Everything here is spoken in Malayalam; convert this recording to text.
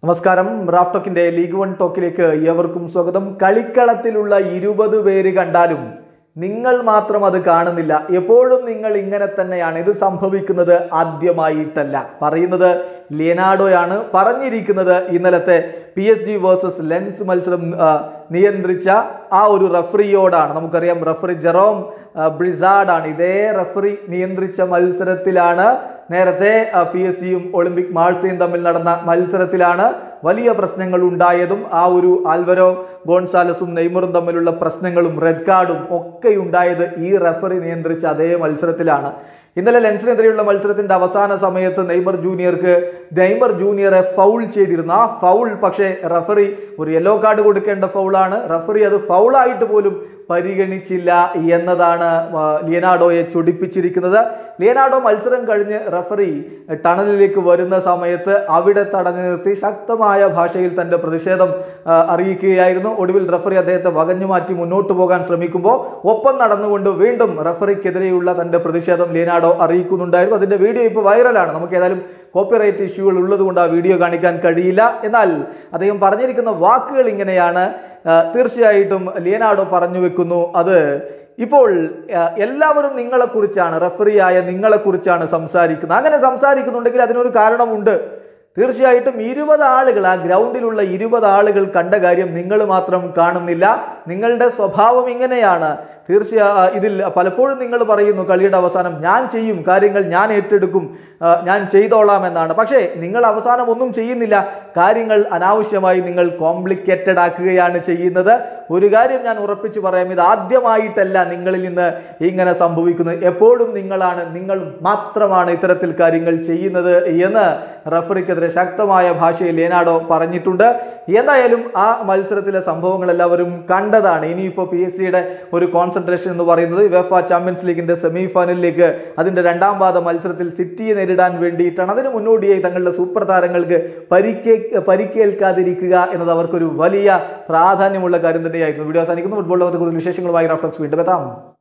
നമസ്കാരം റാഫ് ടോക്കിന്റെ ലീഗ് വൺ ടോക്കിലേക്ക് ഏവർക്കും സ്വാഗതം കളിക്കളത്തിലുള്ള ഇരുപത് പേര് കണ്ടാലും നിങ്ങൾ മാത്രം അത് കാണുന്നില്ല എപ്പോഴും നിങ്ങൾ ഇങ്ങനെ തന്നെയാണ് ഇത് സംഭവിക്കുന്നത് ആദ്യമായിട്ടല്ല പറയുന്നത് ലിയനാഡോയാണ് പറഞ്ഞിരിക്കുന്നത് ഇന്നലത്തെ P S G versus Lens മത്സരം ആ, നിയന്ത്രിച്ച ആ ഒരു റഫറിയോടാണ് നമുക്കറിയാം റഫറി ജെറോം ആ, ബ്രിസാഡാണ് ഇതേ റഫറി നിയന്ത്രിച്ച മത്സരത്തിലാണ് നേരത്തെ പി എസ് സിയും ഒളിമ്പിക് മാൾസയും തമ്മിൽ നടന്ന മത്സരത്തിലാണ് വലിയ പ്രശ്നങ്ങൾ ഉണ്ടായതും ആ ഒരു ആൽവരോ ഗോൺസാലസും നെയ്മറും തമ്മിലുള്ള പ്രശ്നങ്ങളും റെഡ് കാർഡും ഒക്കെ ഉണ്ടായത് ഈ റഫറി നിയന്ത്രിച്ച അതേ മത്സരത്തിലാണ് ഇന്നലെ ലെൻസിനെതിരെയുള്ള മത്സരത്തിന്റെ അവസാന സമയത്ത് നെയ്മർ ജൂനിയർക്ക് നെയ്മർ ജൂനിയറെ ഫൗൾ ചെയ്തിരുന്നു ആ ഫൗൾ പക്ഷേ റഫറി ഒരു യെല്ലോ കാർഡ് കൊടുക്കേണ്ട ഫൗളാണ് റഫറി അത് ഫൗളായിട്ട് പോലും പരിഗണിച്ചില്ല എന്നതാണ് ആ, ലിയനാർഡോയെ ചൊടിപ്പിച്ചിരിക്കുന്നത് ലിയനാർഡോ മത്സരം കഴിഞ്ഞ് റഫറി ടണലിലേക്ക് വരുന്ന സമയത്ത് അവിടെ തടഞ്ഞു നിർത്തി ശക്തമായ ഭാഷയിൽ തന്റെ പ്രതിഷേധം ആ, അറിയിക്കുകയായിരുന്നു ഒടുവിൽ റഫറി അദ്ദേഹത്തെ വകഞ്ഞു മാറ്റി മുന്നോട്ട് പോകാൻ ശ്രമിക്കുമ്പോൾ ഒപ്പം നടന്നുകൊണ്ട് വീണ്ടും റഫറിക്കെതിരെയുള്ള തന്റെ പ്രതിഷേധം ലിയനാർഡോ അറിയിക്കുന്നുണ്ടായിരുന്നു അതിന്റെ വീഡിയോ ഇപ്പോൾ വൈറലാണ് നമുക്ക് ഏതായാലും കോപ്പിറൈറ്റ് ഇഷ്യൂകൾ ഉള്ളതുകൊണ്ട് ആ വീഡിയോ കാണിക്കാൻ കഴിയില്ല എന്നാൽ അദ്ദേഹം പറഞ്ഞിരിക്കുന്ന വാക്കുകൾ ഇങ്ങനെയാണ് ആ, തീർച്ചയായിട്ടും ലിയനാർഡോ പറഞ്ഞു വെക്കുന്നു അത് ഇപ്പോൾ ആ, എല്ലാവരും നിങ്ങളെക്കുറിച്ചാണ് റഫറിയായ നിങ്ങളെക്കുറിച്ചാണ് സംസാരിക്കുന്നത് അങ്ങനെ സംസാരിക്കുന്നുണ്ടെങ്കിൽ അതിനൊരു കാരണമുണ്ട് തീർച്ചയായിട്ടും ഇരുപത് ആളുകൾ ആ ഗ്രൗണ്ടിലുള്ള ഇരുപത് ആളുകൾ കണ്ട കാര്യം നിങ്ങൾ മാത്രം കാണുന്നില്ല നിങ്ങളുടെ സ്വഭാവം ഇങ്ങനെയാണ് തീർച്ചയാ ആ, ഇതിൽ പലപ്പോഴും നിങ്ങൾ പറയുന്നു കളിയുടെ അവസാനം ഞാൻ ചെയ്യും കാര്യങ്ങൾ ഞാൻ ഏറ്റെടുക്കും ആ, ഞാൻ ചെയ്തോളാം എന്നാണ് പക്ഷേ നിങ്ങൾ അവസാനം ഒന്നും ചെയ്യുന്നില്ല കാര്യങ്ങൾ അനാവശ്യമായി നിങ്ങൾ കോംപ്ലിക്കേറ്റഡ് ആക്കുകയാണ് ചെയ്യുന്നത് ഒരു കാര്യം ഞാൻ ഉറപ്പിച്ചു പറയാം ഇത് ആദ്യമായിട്ടല്ല നിങ്ങളിൽ നിന്ന് ഇങ്ങനെ സംഭവിക്കുന്നത് എപ്പോഴും നിങ്ങളാണ് നിങ്ങൾ മാത്രമാണ് ഇത്തരത്തിൽ കാര്യങ്ങൾ ചെയ്യുന്നത് എന്ന് റഫറിക്കെതിരെ ശക്തമായ ഭാഷയിൽ ലേനാഡോ പറഞ്ഞിട്ടുണ്ട് എന്തായാലും ആ മത്സരത്തിലെ സംഭവങ്ങൾ എല്ലാവരും കണ്ടതാണ് ഇനിയിപ്പോൾ പി എസ് സിയുടെ ഒരു കോൺസെൻട്രേഷൻ എന്ന് പറയുന്നത് വെഫ ചാമ്പ്യൻസ് ലീഗിന്റെ സെമി ഫൈനലിലേക്ക് അതിന്റെ രണ്ടാം പാദ മത്സരത്തിൽ സിറ്റിയെ നേരിടാൻ വേണ്ടിയിട്ടാണ് അതിന് മുന്നോടിയായി തങ്ങളുടെ സൂപ്പർ താരങ്ങൾക്ക് പരിക്കേ പരിക്കേൽക്കാതിരിക്കുക എന്നത് അവർക്കൊരു വലിയ പ്രാധാന്യമുള്ള കാര്യം തന്നെയായിരുന്നു വീഡിയോ അവസാനിക്കുന്നു ഫുട്ബോൾ ലോകത്തെ കൂടുതൽ വിശേഷങ്ങളുമായി റാഫ്റ്റോക്സ് വീണ്ടും എത്താം